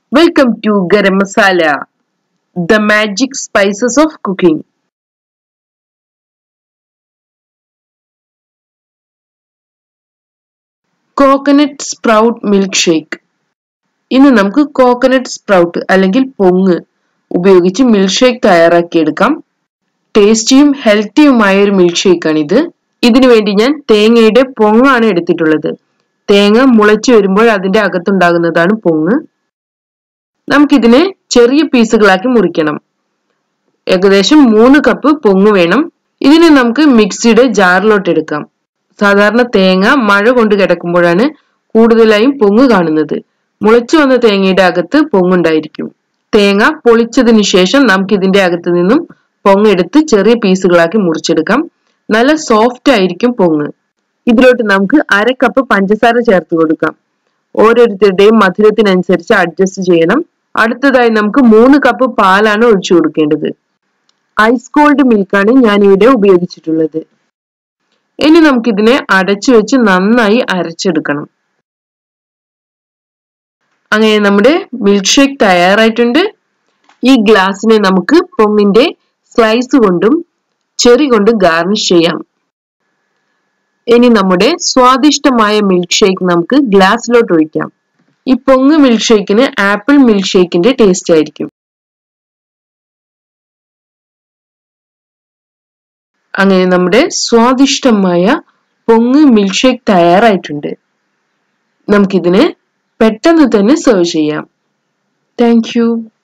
welcome to Garam Masala the magic spices of cooking coconut sprout milk shake ഇന്ന് നമുക്ക് coconut sprout അല്ലെങ്കിൽ പൊങ്ങ് ഉപയോഗിച്ച് milk shake തയ്യാറാക്കിയെടുക്കാം ടേസ്റ്റിയും ഹെൽത്തിയുമായ ഒരു മിൽക്ക് ഷേക്കാണ് ഇത് ഇതിനു വേണ്ടി ഞാൻ തേങ്ങയുടെ പൊങ്ങാണ് എടുത്തിട്ടുള്ളത് തേങ്ങ മുളച്ചു വരുമ്പോൾ അതിന്റെ അകത്തുണ്ടാകുന്നതാണ് പൊങ്ങ് നമുക്കിതിനെ ചെറിയ പീസുകളാക്കി മുറിക്കണം ഏകദേശം മൂന്ന് കപ്പ് പൊങ്ങ് വേണം ഇതിനെ നമുക്ക് മിക്സിയുടെ ജാറിലോട്ട് എടുക്കാം സാധാരണ തേങ്ങ മഴ കൊണ്ട് കിടക്കുമ്പോഴാണ് കൂടുതലായും പൊങ്ങ് കാണുന്നത് മുളച്ചു വന്ന തേങ്ങയുടെ അകത്ത് പൊങ്ങുണ്ടായിരിക്കും തേങ്ങ പൊളിച്ചതിന് ശേഷം നമുക്ക് ഇതിന്റെ അകത്ത് നിന്നും പൊങ്ങെടുത്ത് ചെറിയ പീസുകളാക്കി മുറിച്ചെടുക്കാം നല്ല സോഫ്റ്റ് ആയിരിക്കും പൊങ്ങ് ഇതിലോട്ട് നമുക്ക് അര കപ്പ് പഞ്ചസാര ചേർത്ത് കൊടുക്കാം ഓരോരുത്തരുടെയും മധുരത്തിനനുസരിച്ച് അഡ്ജസ്റ്റ് ചെയ്യണം അടുത്തതായി നമുക്ക് മൂന്ന് കപ്പ് പാലാണ് ഒഴിച്ചു കൊടുക്കേണ്ടത് ഐസ് കോൾഡ് മിൽക്കാണ് ഞാൻ ഇവിടെ ഉപയോഗിച്ചിട്ടുള്ളത് ഇനി നമുക്കിതിനെ അടച്ചു വെച്ച് നന്നായി അരച്ചെടുക്കണം അങ്ങനെ നമ്മുടെ മിൽക്ക് ഷേക്ക് തയ്യാറായിട്ടുണ്ട് ഈ ഗ്ലാസ്സിനെ നമുക്ക് പൊങ്ങിന്റെ സ്ലൈസ് കൊണ്ടും ചെറി കൊണ്ട് ഗാർണിഷ് ചെയ്യാം ഇനി നമ്മുടെ സ്വാദിഷ്ടമായ മിൽക്ക് ഷേക്ക് നമുക്ക് ഗ്ലാസ്സിലോട്ട് ഒഴിക്കാം ഈ പൊങ്ങ് മിൽക്ക് ഷേക്കിന് ആപ്പിൾ മിൽക്ക് ഷേക്കിന്റെ ടേസ്റ്റ് ആയിരിക്കും അങ്ങനെ നമ്മുടെ സ്വാദിഷ്ടമായ പൊങ്ങ് മിൽക്ക് ഷേക്ക് തയ്യാറായിട്ടുണ്ട് നമുക്കിതിനെ പെട്ടെന്ന് തന്നെ സെർവ് ചെയ്യാം താങ്ക്